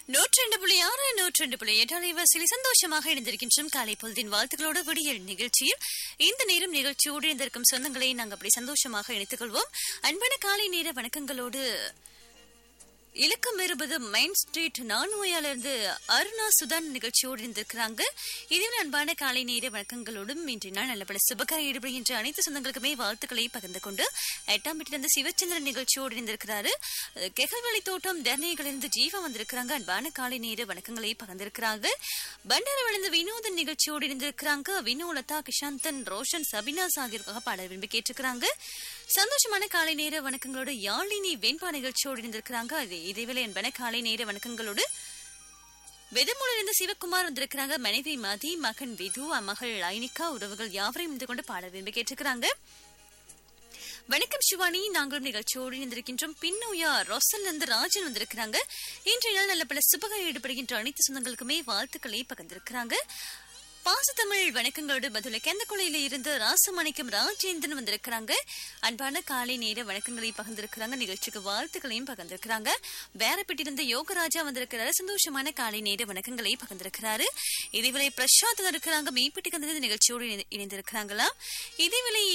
நூற்றி ரெண்டு புள்ளி ஆறு நூற்றி ரெண்டு புள்ளி எட்டு அலைவாசியில் சந்தோஷமாக இணைந்திருக்கின்றோம் காலை பொழுதின் வாழ்த்துக்களோடு விடியல் நிகழ்ச்சியில் இந்த நேரம் நிகழ்ச்சியோடு இணைந்திருக்கும் சொந்தங்களை நாங்கள் அப்படி சந்தோஷமாக இணைத்துக் கொள்வோம் அன்பான காலை நேர வணக்கங்களோடு இலக்கம் இருபது மைன் ஸ்ட்ரீட் நான்மொழியிலிருந்து அருணா சுதான் நிகழ்ச்சியோடு இருந்திருக்கிறாங்க இதுவே அன்பான காலை நேர வணக்கங்களோடும் இன்றைய நாள் நல்லபட சுபகாரம் ஈடுபடுகின்ற அனைத்து சொந்தங்களுக்குமே வாழ்த்துக்களை பகிர்ந்து கொண்டு எட்டாம் வீட்டிலிருந்து சிவச்சந்திரன் நிகழ்ச்சியோடு இருந்திருக்கிறாரு கெகல்வெளி தோட்டம் தர்ணிகளிலிருந்து ஜீவா வந்திருக்கிறாங்க அன்பான காலை நேர வணக்கங்களை பகிர்ந்திருக்கிறாங்க பண்டார விழுந்து வினோதன் நிகழ்ச்சியோடு இருந்திருக்கிறாங்க வினோலதா கிஷாந்தன் ரோஷன் சபினாஸ் ஆகியோருக்காக பாட விரும்பி கேட்டிருக்கிறாங்க சந்தோஷமான காலை நேர வணக்கங்களோடு யாழினி வெண்பா நிகழ்ச்சியோடு இருந்திருக்கிறாங்க அது இதேவேளை என்பன காலை நேர வணக்கங்களோடு வெதமூலிருந்து சிவகுமார் வந்திருக்கிறாங்க மனைவி மதி மகன் விது மகள் ஐனிகா உறவுகள் யாவரையும் இருந்து கொண்டு பாட விரும்பி கேட்டிருக்கிறாங்க வணக்கம் சிவானி நாங்களும் நிகழ்ச்சியோடு இருந்திருக்கின்றோம் பின்னோயா ரொசல் இருந்து ராஜன் வந்திருக்கிறாங்க இன்றைய நாள் நல்ல பல சுபகாரம் ஈடுபடுகின்ற அனைத்து சொந்தங்களுக்குமே வாழ்த்துக்களை பகிர்ந்திருக்கிறாங்க பாசத்தமிழ் வணக்கங்களோடு பதில கெந்தக்குளையில இருந்து ராசமாணிக்கம் ராஜேந்திரன் வந்திருக்கிறாங்க அன்பான காலை நேர வணக்கங்களை பகிர்ந்திருக்கிறாங்க நிகழ்ச்சிக்கு வாழ்த்துக்களையும் பகிர்ந்திருக்கிறாங்க வேறப்பட்டிருந்த யோகராஜா வந்திருக்கிறாரு சந்தோஷமான காலை நேர வணக்கங்களை பகிர்ந்திருக்கிறாரு இதேவேளை பிரசாத் இருக்கிறாங்க மெய்ப்பட்டி கந்தது நிகழ்ச்சியோடு இணை- இணைந்திருக்கிறாங்களா இதேவேளை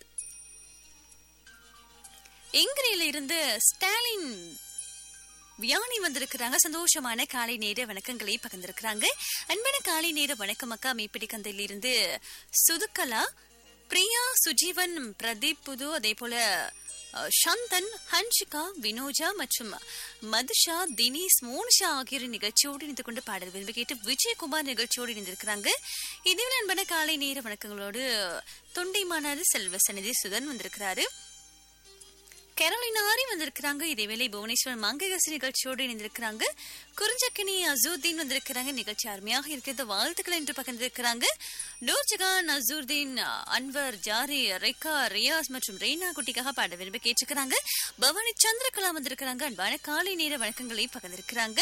இங்கிரியில இருந்து ஸ்டாலின் வியானி வந்திருக்கிறாங்க சந்தோஷமான காலை நேர வணக்கங்களை பகிர்ந்திருக்கிறாங்க அன்பான காலை நேர வணக்கம் அக்கா மீப்பிடி கந்தையில இருந்து சுதுக்கலா பிரியா சுஜீவன் பிரதீப் புது அதே போல அஹ், சந்தன் ஹன்ஷிகா வினோஜா மற்றும் மதுஷா தினேஷ் மோனிஷா ஆகியோர் நிகழ்ச்சியோடு இணைந்து கொண்டு பாடல் விரும்பி கேட்டு விஜயகுமார் நிகழ்ச்சியோடு இணைந்திருக்கிறாங்க இதே அன்பான காலை நேர வணக்கங்களோடு தொண்டைமானாறு செல்வ சநிதி சுதன் வந்திருக்கிறாரு கரோலினாரி வந்திருக்கிறாங்க இதேவேளை புவனேஸ்வர் மங்கைகசி நிகழ்ச்சியோடு இணைந்திருக்கிறாங்க குறிஞ்சக்கினி அசூர்தீன் வந்திருக்கிறாங்க நிகழ்ச்சி அருமையாக இருக்கிறது வாழ்த்துக்கள் என்று பகிர்ந்திருக்கிறாங்க நூர்ஜகான் அசூர்தீன் அன்வர் ஜாரி ரெக்கா ரியாஸ் மற்றும் ரெய்னா குட்டிக்காக பாட விரும்பி கேட்டிருக்கிறாங்க பவானி சந்திரகலா வந்திருக்கிறாங்க அன்பான காலை நேர வணக்கங்களை பகிர்ந்திருக்கிறாங்க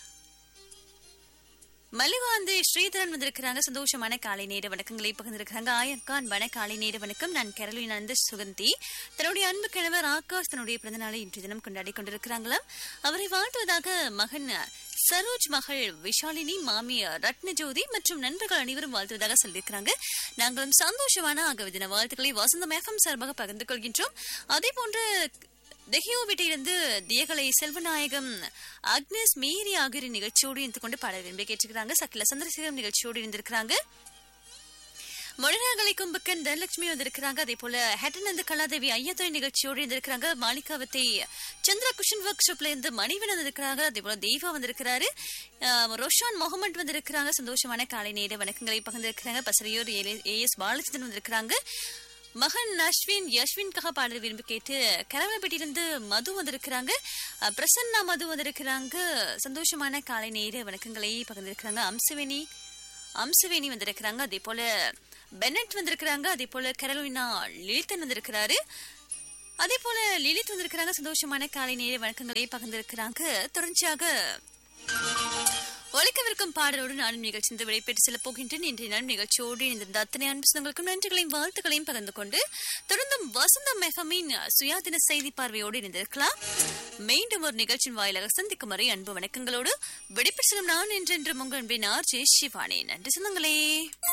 மல்லிகாந்து ஸ்ரீதரன் வந்திருக்கிறாங்க சந்தோஷமான காலை நேர வணக்கங்களை பகிர்ந்திருக்கிறாங்க ஆயக்கா அன்பான காலை நேர வணக்கம் நான் கேரளின் அனந்த சுகந்தி தன்னுடைய அன்பு கணவர் ஆகாஷ் தன்னுடைய பிறந்த நாளை இன்றைய தினம் கொண்டாடி கொண்டிருக்கிறாங்களாம் அவரை வாழ்த்துவதாக மகன் சரோஜ் மகள் விஷாலினி மாமி ரத்னஜோதி மற்றும் நண்பர்கள் அனைவரும் வாழ்த்துவதாக சொல்லியிருக்கிறாங்க நாங்களும் சந்தோஷமான ஆகவே தின வாழ்த்துக்களை வசந்த மேகம் சார்பாக பகிர்ந்து கொள்கின்றோம் அதே போன்று தெஹியோ வீட்டிலிருந்து தியகலை செல்வநாயகம் அக்னஸ் மேரி ஆகியோர் நிகழ்ச்சியோடு இருந்து கொண்டு பாட விரும்பி கேட்டிருக்கிறாங்க சக்கில சந்திரசேகரம் நிகழ்ச்சியோடு இருந்திருக்கிறாங்க மொழிநாகலை கும்பக்கன் தனலட்சுமி வந்திருக்கிறாங்க அதே போல ஹெட்டனந்து கலாதேவி ஐயத்துறை நிகழ்ச்சியோடு இருந்திருக்கிறாங்க மாணிக்காவத்தை சந்திரா குஷன் ஒர்க் ஷாப்ல இருந்து மணிவன் வந்திருக்கிறாங்க அதே போல தெய்வா வந்திருக்கிறாரு ஆஹ், ரோஷான் முகமது வந்திருக்கிறாங்க சந்தோஷமான காலை நேர வணக்கங்களை பகிர்ந்திருக்கிறாங்க பசரையூர் ஏ எஸ் பாலச்சந்திரன் வந்திருக்கிறாங்க மகன் அஸ்வின் யஸ்வின்காக பாடல் விரும்பி கேட்டு கரவப்பட்டியிலிருந்து மது வந்திருக்கிறாங்க அஹ், பிரசன்னா மது வந்திருக்கிறாங்க சந்தோஷமான காலை நேர வணக்கங்களை பகிர்ந்திருக்கிறாங்க அம்சவேணி அம்சவேணி வந்திருக்கிறாங்க அதே போல பெனட் வந்திருக்கிறாங்க அதே போல கரோலினா லலிதன் வந்திருக்கிறாரு அதே போல லிலித் வந்திருக்கிறாங்க சந்தோஷமான காலை நேர வணக்கங்களை பகிர்ந்திருக்கிறாங்க தொடர்ச்சியாக ஒழிக்கவிருக்கும் பாடலோடு நானும் நிகழ்ச்சி இந்த விடைபெற்று செல்ல போகின்றேன் இன்றைய நாள் நிகழ்ச்சியோடு இணைந்திருந்த அத்தனை அன்பு சொந்தங்களுக்கும் நன்றிகளையும் வாழ்த்துக்களையும் பகிர்ந்து கொண்டு தொடர்ந்தும் வசந்தம் மெஹமின் சுயாதீன செய்தி பார்வையோடு இணைந்திருக்கலாம் மீண்டும் ஒரு நிகழ்ச்சியின் வாயிலாக சந்திக்கும் வரை அன்பு வணக்கங்களோடு விடைபெற்று செல்லும் நான் என்றென்று உங்கள் அன்பின் ஆர் ஜே சிவானி நன்றி சொந்தங்களே